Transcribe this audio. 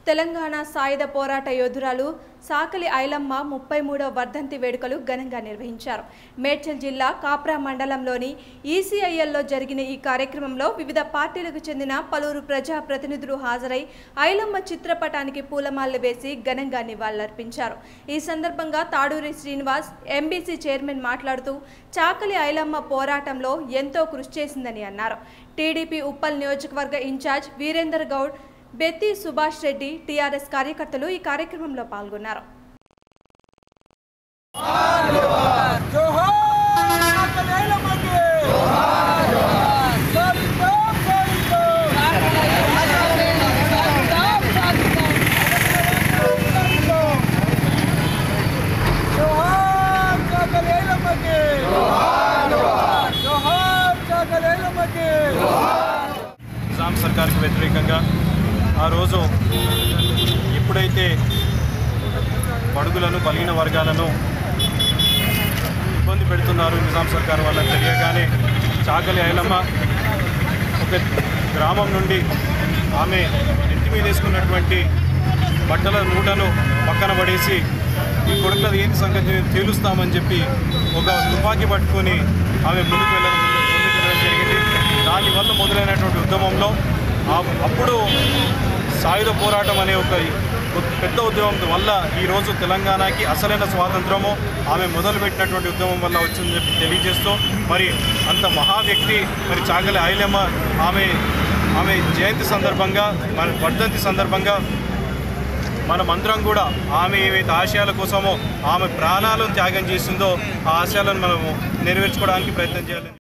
తెలంగాణ సాయుధ పోరాట యోధురాలు సాకలి ఐలమ్మ ముప్పై మూడవ వర్ధంతి వేడుకలు ఘనంగా నిర్వహించారు మేడ్చల్ జిల్లా కాప్రా మండలంలోని ఈసీఐఎల్లో జరిగిన ఈ కార్యక్రమంలో వివిధ పార్టీలకు చెందిన పలువురు ప్రజా ప్రతినిధులు హాజరై ఐలమ్మ చిత్రపటానికి పూలమాలలు వేసి ఘనంగా నివాళులర్పించారు ఈ సందర్భంగా తాడూరి శ్రీనివాస్ ఎంబీసీ చైర్మన్ మాట్లాడుతూ చాకలి ఐలమ్మ పోరాటంలో ఎంతో కృషి చేసిందని అన్నారు టీడీపీ ఉప్పల్ నియోజకవర్గ ఇన్ఛార్జ్ వీరేందర్ గౌడ్ బెత్తి సుభాష్ రెడ్డి టీఆర్ఎస్ కార్యకర్తలు ఈ కార్యక్రమంలో పాల్గొన్నారు నిజాం సర్కార్కి వ్యతిరేకంగా ఆ రోజు ఎప్పుడైతే బడుగులను బలహీన వర్గాలను ఇబ్బంది పెడుతున్నారు నిజాం సర్కార్ వాళ్ళని తెలియగానే చాకలి ఐలమ్మ ఒక గ్రామం నుండి ఆమె నెత్తి మీద వేసుకున్నటువంటి బట్టల నూటను పక్కన పడేసి ఈ కొడుకులది ఏంటి సంగతి తేలుస్తామని చెప్పి ఒక తుపాకీ పట్టుకొని ఆమె ముందుకు వెళ్ళడం ముందుకు వెళ్ళడం జరిగింది దానివల్ల మొదలైనటువంటి ఉద్యమంలో ఆ- అప్పుడు సాయుధ పోరాటం అనే ఒక పెద్ద ఉద్యమం వల్ల ఈరోజు తెలంగాణకి అసలైన స్వాతంత్రము ఆమె మొదలుపెట్టినటువంటి ఉద్యమం వల్ల వచ్చిందని చెప్పి తెలియజేస్తూ మరి అంత మహా వ్యక్తి మరి చాకలి ఐలమ్మ ఆమె ఆమె జయంతి సందర్భంగా మన వర్ధంతి సందర్భంగా మనమందరం కూడా ఆమె ఏవైతే ఆశయాల కోసమో ఆమె ప్రాణాలను త్యాగం చేసిందో ఆ ఆశయాలను మనము నెరవేర్చుకోవడానికి ప్రయత్నం చేయాలి